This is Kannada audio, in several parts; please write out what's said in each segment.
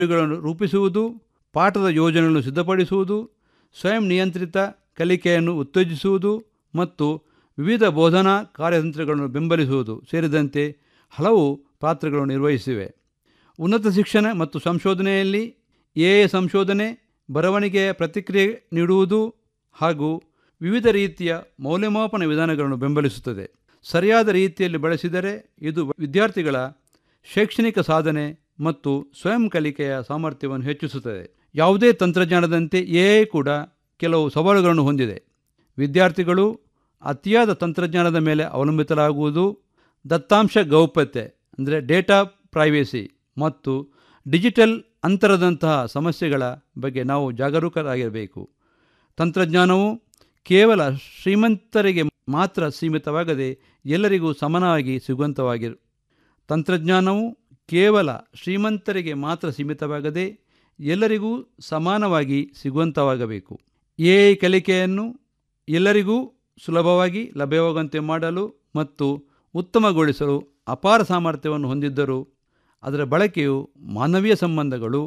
ಗಳನ್ನು ರೂಪಿಸುವುದು ಪಾಠದ ಯೋಜನೆಗಳನ್ನು ಸಿದ್ಧಪಡಿಸುವುದು ಸ್ವಯಂ ನಿಯಂತ್ರಿತ ಕಲಿಕೆಯನ್ನು ಉತ್ತೇಜಿಸುವುದು ಮತ್ತು ವಿವಿಧ ಬೋಧನಾ ಕಾರ್ಯತಂತ್ರಗಳನ್ನು ಬೆಂಬಲಿಸುವುದು ಸೇರಿದಂತೆ ಹಲವು ಪಾತ್ರಗಳನ್ನು ನಿರ್ವಹಿಸಿವೆ ಉನ್ನತ ಶಿಕ್ಷಣ ಮತ್ತು ಸಂಶೋಧನೆಯಲ್ಲಿ ಎ ಸಂಶೋಧನೆ ಬರವಣಿಗೆಯ ಪ್ರತಿಕ್ರಿಯೆ ನೀಡುವುದು ಹಾಗೂ ವಿವಿಧ ರೀತಿಯ ಮೌಲ್ಯಮಾಪನ ವಿಧಾನಗಳನ್ನು ಬೆಂಬಲಿಸುತ್ತದೆ ಸರಿಯಾದ ರೀತಿಯಲ್ಲಿ ಬಳಸಿದರೆ ಇದು ವಿದ್ಯಾರ್ಥಿಗಳ ಶೈಕ್ಷಣಿಕ ಸಾಧನೆ ಮತ್ತು ಸ್ವಯಂ ಕಲಿಕೆಯ ಸಾಮರ್ಥ್ಯವನ್ನು ಹೆಚ್ಚಿಸುತ್ತದೆ ಯಾವುದೇ ತಂತ್ರಜ್ಞಾನದಂತೆ ಎ ಕೂಡ ಕೆಲವು ಸವಾಲುಗಳನ್ನು ಹೊಂದಿದೆ ವಿದ್ಯಾರ್ಥಿಗಳು ಅತಿಯಾದ ತಂತ್ರಜ್ಞಾನದ ಮೇಲೆ ಅವಲಂಬಿತರಾಗುವುದು ದತ್ತಾಂಶ ಗೌಪ್ಯತೆ ಅಂದರೆ ಡೇಟಾ ಪ್ರೈವೇಸಿ ಮತ್ತು ಡಿಜಿಟಲ್ ಅಂತರದಂತಹ ಸಮಸ್ಯೆಗಳ ಬಗ್ಗೆ ನಾವು ಜಾಗರೂಕರಾಗಿರಬೇಕು ತಂತ್ರಜ್ಞಾನವು ಕೇವಲ ಶ್ರೀಮಂತರಿಗೆ ಮಾತ್ರ ಸೀಮಿತವಾಗದೆ ಎಲ್ಲರಿಗೂ ಸಮನಾಗಿ ಸಿಗುವಂತವಾಗಿ ತಂತ್ರಜ್ಞಾನವು ಕೇವಲ ಶ್ರೀಮಂತರಿಗೆ ಮಾತ್ರ ಸೀಮಿತವಾಗದೆ ಎಲ್ಲರಿಗೂ ಸಮಾನವಾಗಿ ಸಿಗುವಂತವಾಗಬೇಕು ಎ ಕಲಿಕೆಯನ್ನು ಎಲ್ಲರಿಗೂ ಸುಲಭವಾಗಿ ಲಭ್ಯವಾಗುವಂತೆ ಮಾಡಲು ಮತ್ತು ಉತ್ತಮಗೊಳಿಸಲು ಅಪಾರ ಸಾಮರ್ಥ್ಯವನ್ನು ಹೊಂದಿದ್ದರೂ ಅದರ ಬಳಕೆಯು ಮಾನವೀಯ ಸಂಬಂಧಗಳು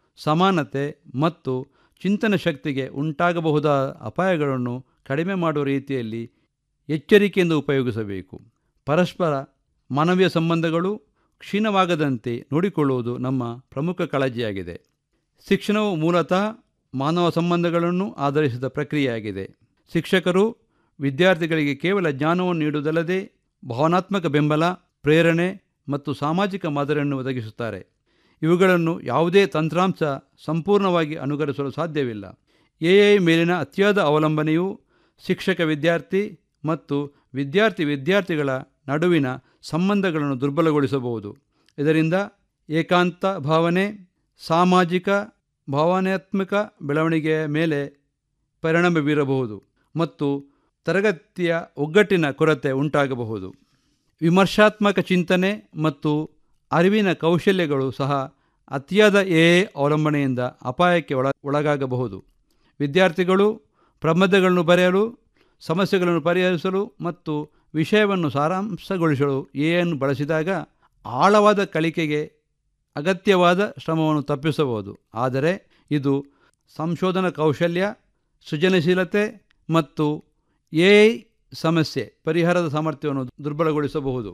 ಸಮಾನತೆ ಮತ್ತು ಚಿಂತನ ಶಕ್ತಿಗೆ ಉಂಟಾಗಬಹುದಾದ ಅಪಾಯಗಳನ್ನು ಕಡಿಮೆ ಮಾಡುವ ರೀತಿಯಲ್ಲಿ ಎಚ್ಚರಿಕೆಯಿಂದ ಉಪಯೋಗಿಸಬೇಕು ಪರಸ್ಪರ ಮಾನವೀಯ ಸಂಬಂಧಗಳು ಕ್ಷೀಣವಾಗದಂತೆ ನೋಡಿಕೊಳ್ಳುವುದು ನಮ್ಮ ಪ್ರಮುಖ ಕಾಳಜಿಯಾಗಿದೆ ಶಿಕ್ಷಣವು ಮೂಲತಃ ಮಾನವ ಸಂಬಂಧಗಳನ್ನು ಆಧರಿಸಿದ ಪ್ರಕ್ರಿಯೆಯಾಗಿದೆ ಶಿಕ್ಷಕರು ವಿದ್ಯಾರ್ಥಿಗಳಿಗೆ ಕೇವಲ ಜ್ಞಾನವನ್ನು ನೀಡುವುದಲ್ಲದೆ ಭಾವನಾತ್ಮಕ ಬೆಂಬಲ ಪ್ರೇರಣೆ ಮತ್ತು ಸಾಮಾಜಿಕ ಮಾದರಿಯನ್ನು ಒದಗಿಸುತ್ತಾರೆ ಇವುಗಳನ್ನು ಯಾವುದೇ ತಂತ್ರಾಂಶ ಸಂಪೂರ್ಣವಾಗಿ ಅನುಕರಿಸಲು ಸಾಧ್ಯವಿಲ್ಲ ಎಐ ಮೇಲಿನ ಅತಿಯಾದ ಅವಲಂಬನೆಯು ಶಿಕ್ಷಕ ವಿದ್ಯಾರ್ಥಿ ಮತ್ತು ವಿದ್ಯಾರ್ಥಿ ವಿದ್ಯಾರ್ಥಿಗಳ ನಡುವಿನ ಸಂಬಂಧಗಳನ್ನು ದುರ್ಬಲಗೊಳಿಸಬಹುದು ಇದರಿಂದ ಏಕಾಂತ ಭಾವನೆ ಸಾಮಾಜಿಕ ಭಾವನಾತ್ಮಕ ಬೆಳವಣಿಗೆಯ ಮೇಲೆ ಪರಿಣಾಮ ಬೀರಬಹುದು ಮತ್ತು ತರಗತಿಯ ಒಗ್ಗಟ್ಟಿನ ಕೊರತೆ ಉಂಟಾಗಬಹುದು ವಿಮರ್ಶಾತ್ಮಕ ಚಿಂತನೆ ಮತ್ತು ಅರಿವಿನ ಕೌಶಲ್ಯಗಳು ಸಹ ಅತಿಯಾದ ಎ ಅವಲಂಬನೆಯಿಂದ ಅಪಾಯಕ್ಕೆ ಒಳ ಒಳಗಾಗಬಹುದು ವಿದ್ಯಾರ್ಥಿಗಳು ಪ್ರಬಂಧಗಳನ್ನು ಬರೆಯಲು ಸಮಸ್ಯೆಗಳನ್ನು ಪರಿಹರಿಸಲು ಮತ್ತು ವಿಷಯವನ್ನು ಸಾರಾಂಶಗೊಳಿಸಲು ಎಯನ್ನು ಬಳಸಿದಾಗ ಆಳವಾದ ಕಲಿಕೆಗೆ ಅಗತ್ಯವಾದ ಶ್ರಮವನ್ನು ತಪ್ಪಿಸಬಹುದು ಆದರೆ ಇದು ಸಂಶೋಧನಾ ಕೌಶಲ್ಯ ಸೃಜನಶೀಲತೆ ಮತ್ತು ಎ ಸಮಸ್ಯೆ ಪರಿಹಾರದ ಸಾಮರ್ಥ್ಯವನ್ನು ದುರ್ಬಲಗೊಳಿಸಬಹುದು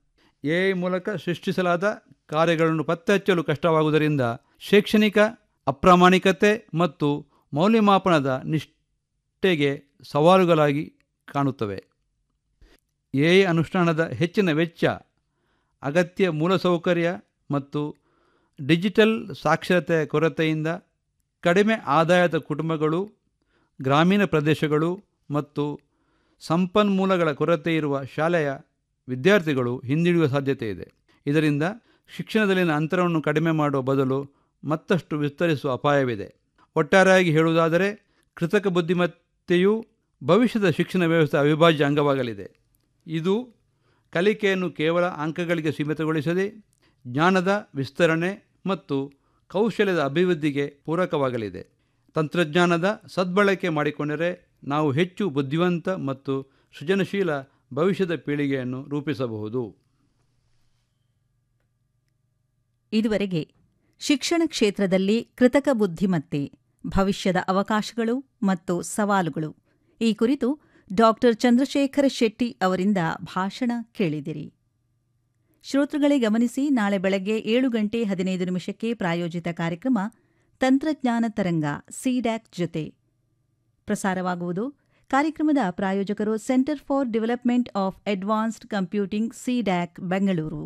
ಎ ಮೂಲಕ ಸೃಷ್ಟಿಸಲಾದ ಕಾರ್ಯಗಳನ್ನು ಪತ್ತೆ ಹಚ್ಚಲು ಕಷ್ಟವಾಗುವುದರಿಂದ ಶೈಕ್ಷಣಿಕ ಅಪ್ರಾಮಾಣಿಕತೆ ಮತ್ತು ಮೌಲ್ಯಮಾಪನದ ನಿಷ್ಠೆಗೆ ಸವಾಲುಗಳಾಗಿ ಕಾಣುತ್ತವೆ ಎ ಅನುಷ್ಠಾನದ ಹೆಚ್ಚಿನ ವೆಚ್ಚ ಅಗತ್ಯ ಮೂಲಸೌಕರ್ಯ ಮತ್ತು ಡಿಜಿಟಲ್ ಸಾಕ್ಷರತೆಯ ಕೊರತೆಯಿಂದ ಕಡಿಮೆ ಆದಾಯದ ಕುಟುಂಬಗಳು ಗ್ರಾಮೀಣ ಪ್ರದೇಶಗಳು ಮತ್ತು ಸಂಪನ್ಮೂಲಗಳ ಕೊರತೆ ಇರುವ ಶಾಲೆಯ ವಿದ್ಯಾರ್ಥಿಗಳು ಹಿಂದಿಡುವ ಸಾಧ್ಯತೆ ಇದೆ ಇದರಿಂದ ಶಿಕ್ಷಣದಲ್ಲಿನ ಅಂತರವನ್ನು ಕಡಿಮೆ ಮಾಡುವ ಬದಲು ಮತ್ತಷ್ಟು ವಿಸ್ತರಿಸುವ ಅಪಾಯವಿದೆ ಒಟ್ಟಾರೆಯಾಗಿ ಹೇಳುವುದಾದರೆ ಕೃತಕ ಬುದ್ಧಿಮತ್ತೆಯು ಭವಿಷ್ಯದ ಶಿಕ್ಷಣ ವ್ಯವಸ್ಥೆ ಅವಿಭಾಜ್ಯ ಅಂಗವಾಗಲಿದೆ ಇದು ಕಲಿಕೆಯನ್ನು ಕೇವಲ ಅಂಕಗಳಿಗೆ ಸೀಮಿತಗೊಳಿಸದೆ ಜ್ಞಾನದ ವಿಸ್ತರಣೆ ಮತ್ತು ಕೌಶಲ್ಯದ ಅಭಿವೃದ್ಧಿಗೆ ಪೂರಕವಾಗಲಿದೆ ತಂತ್ರಜ್ಞಾನದ ಸದ್ಬಳಕೆ ಮಾಡಿಕೊಂಡರೆ ನಾವು ಹೆಚ್ಚು ಬುದ್ಧಿವಂತ ಮತ್ತು ಸೃಜನಶೀಲ ಭವಿಷ್ಯದ ಪೀಳಿಗೆಯನ್ನು ರೂಪಿಸಬಹುದು ಇದುವರೆಗೆ ಶಿಕ್ಷಣ ಕ್ಷೇತ್ರದಲ್ಲಿ ಕೃತಕ ಬುದ್ಧಿಮತ್ತೆ ಭವಿಷ್ಯದ ಅವಕಾಶಗಳು ಮತ್ತು ಸವಾಲುಗಳು ಈ ಕುರಿತು ಡಾಕ್ಟರ್ ಚಂದ್ರಶೇಖರ ಶೆಟ್ಟಿ ಅವರಿಂದ ಭಾಷಣ ಕೇಳಿದಿರಿ ಶ್ರೋತೃಗಳೇ ಗಮನಿಸಿ ನಾಳೆ ಬೆಳಗ್ಗೆ ಏಳು ಗಂಟೆ ಹದಿನೈದು ನಿಮಿಷಕ್ಕೆ ಪ್ರಾಯೋಜಿತ ಕಾರ್ಯಕ್ರಮ ತಂತ್ರಜ್ಞಾನ ತರಂಗ ಸಿಡ್ಯಾಕ್ ಜೊತೆ ಪ್ರಸಾರವಾಗುವುದು ಕಾರ್ಯಕ್ರಮದ ಪ್ರಾಯೋಜಕರು centre for development of advanced computing CDAC Bengaluru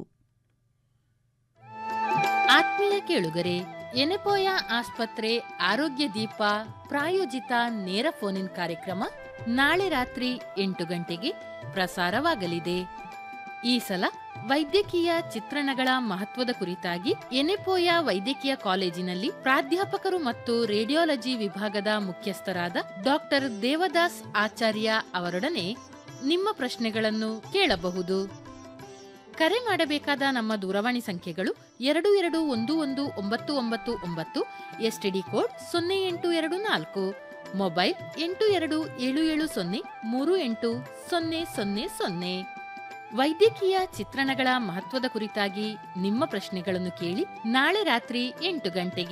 ಆತ್ಮೀಯ ಕೇಳುಗರೆ ಎನೆಪೋಯ ಆಸ್ಪತ್ರೆ ಆರೋಗ್ಯ ದೀಪ ಪ್ರಾಯೋಜಿತ ನೇರ ಫೋನ್ ಕಾರ್ಯಕ್ರಮ ನಾಳೆ ರಾತ್ರಿ ಎಂಟು ಗಂಟೆಗೆ ಪ್ರಸಾರವಾಗಲಿದೆ ಈ ಸಲ ವೈದ್ಯಕೀಯ ಚಿತ್ರಣಗಳ ಮಹತ್ವದ ಕುರಿತಾಗಿ ಎನೆಪೋಯ ವೈದ್ಯಕೀಯ ಕಾಲೇಜಿನಲ್ಲಿ ಪ್ರಾಧ್ಯಾಪಕರು ಮತ್ತು ರೇಡಿಯಾಲಜಿ ವಿಭಾಗದ ಮುಖ್ಯಸ್ಥರಾದ ಡಾಕ್ಟರ್ ದೇವದಾಸ್ ಆಚಾರ್ಯ ಅವರೊಡನೆ ನಿಮ್ಮ ಪ್ರಶ್ನೆಗಳನ್ನು ಕೇಳಬಹುದು ಕರೆ ಮಾಡಬೇಕಾದ ನಮ್ಮ ದೂರವಾಣಿ ಸಂಖ್ಯೆಗಳು ಎರಡು ಎರಡು ಒಂದು ಒಂದು ಒಂಬತ್ತು ಒಂಬತ್ತು ಒಂಬತ್ತು ಎಸ್ಟಿಡಿ ಕೋಡ್ ಸೊನ್ನೆ ಎಂಟು ಎರಡು ನಾಲ್ಕು ಮೊಬೈಲ್ ಎಂಟು ಎರಡು ಏಳು ಏಳು ಸೊನ್ನೆ ಮೂರು ಎಂಟು ಸೊನ್ನೆ ಸೊನ್ನೆ ಸೊನ್ನೆ ವೈದ್ಯಕೀಯ ಚಿತ್ರಣಗಳ ಮಹತ್ವದ ಕುರಿತಾಗಿ ನಿಮ್ಮ ಪ್ರಶ್ನೆಗಳನ್ನು ಕೇಳಿ ನಾಳೆ ರಾತ್ರಿ ಎಂಟು ಗಂಟೆಗೆ